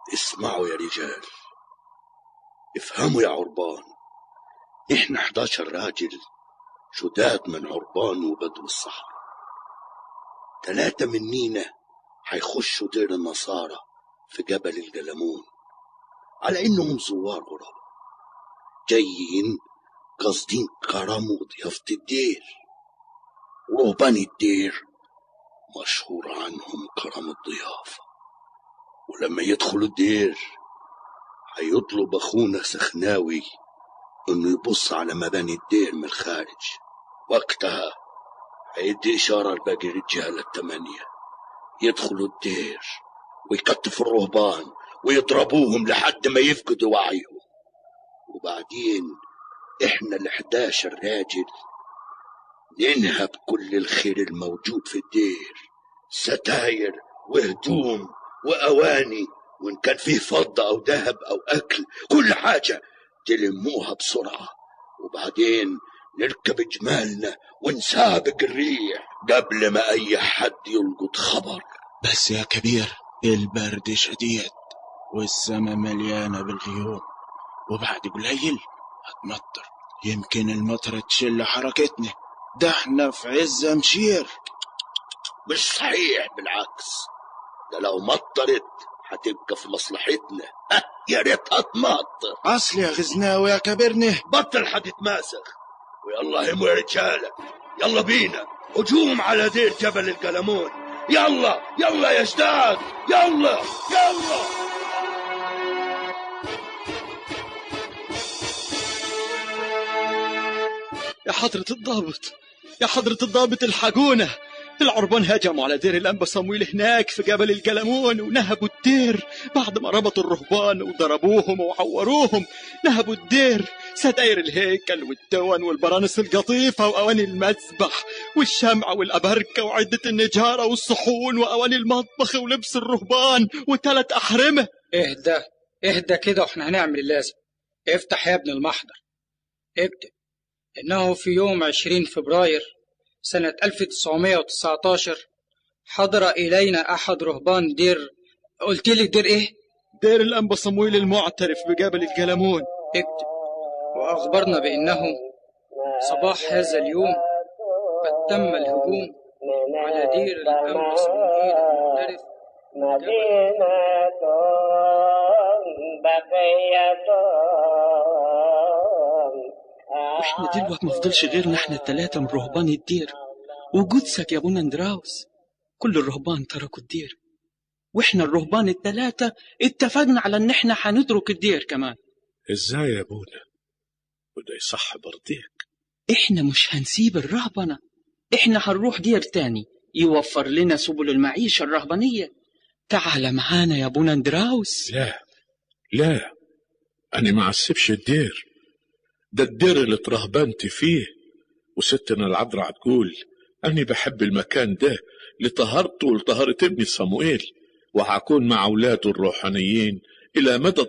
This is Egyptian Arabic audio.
اسمعوا يا رجال افهموا يا عربان احنا 11 راجل شداد من عربان وبدو الصحراء ثلاثة منينا هيخشوا دير النصارى في جبل الجلمون على انهم زوار غراب جايين قاصدين كرم وضيافة الدير ورهبان الدير مشهور عنهم كرم الضيافة ولما يدخلوا الدير هيطلب أخونا سخناوي إنه يبص على مباني الدير من الخارج وقتها هيدي إشارة لباقي الرجالة التمانية يدخلوا الدير ويكتفوا الرهبان ويضربوهم لحد ما يفقدوا وعيهم وبعدين احنا الحداشر راجل ننهب كل الخير الموجود في الدير ستاير وهدوم وأواني وإن كان فيه فضة أو ذهب أو أكل كل حاجة تلموها بسرعة وبعدين نركب جمالنا ونسابق الريح قبل ما أي حد يلقط خبر بس يا كبير البرد شديد والسما مليانة بالغيوم وبعد قليل هتمطر يمكن المطر تشل حركتنا ده احنا في عز مشير مش صحيح بالعكس ده لو مطرت هتبقى في مصلحتنا أه يا ريتها تمطر اصل يا غزناوي يا كبرني بطل هتتماسخ ويلا هموا يا رجالة يلا بينا هجوم على دير جبل القلمون يلا يلا يا جداد يلا يلا يا حضرة الضابط يا حضرة الضابط الحقونا العربان هجموا على دير الأنبا صمويل هناك في جبل الجلمون ونهبوا الدير بعد ما ربطوا الرهبان وضربوهم وعوروهم نهبوا الدير ستاير الهيكل والدون والبرانس القطيفة وأواني المذبح والشمع والأبركة وعدة النجارة والصحون وأواني المطبخ ولبس الرهبان وثلاث أحرمة اهدى اهدى كده واحنا هنعمل اللازم افتح يا ابن المحضر اكتب إنه في يوم 20 فبراير سنة 1919 حضر إلينا أحد رهبان دير قلت لي دير إيه؟ دير الأنبا صمويل المعترف بجبل الجلمون اكتب وأخبرنا بأنه صباح هذا اليوم قد تم الهجوم على دير الأنبا صمويل المعترف مدينة بقية واحنا دلوقتي ما فضلش غيرنا احنا التلاتة من رهبان الدير وجودسك يا ابونا اندراوس كل الرهبان تركوا الدير واحنا الرهبان التلاتة اتفقنا على ان احنا هنترك الدير كمان ازاي يا ابونا وده يصح برضيك احنا مش هنسيب الرهبنة احنا هنروح دير تاني يوفر لنا سبل المعيشة الرهبانية تعال معانا يا ابونا اندراوس لا لا أنا ما عسبش الدير ده الدير اللي اترهبنت فيه وستنا العذراء تقول أني بحب المكان ده لطهارته ولطهارة ابني صموئيل وهكون مع أولاده الروحانيين إلى مدى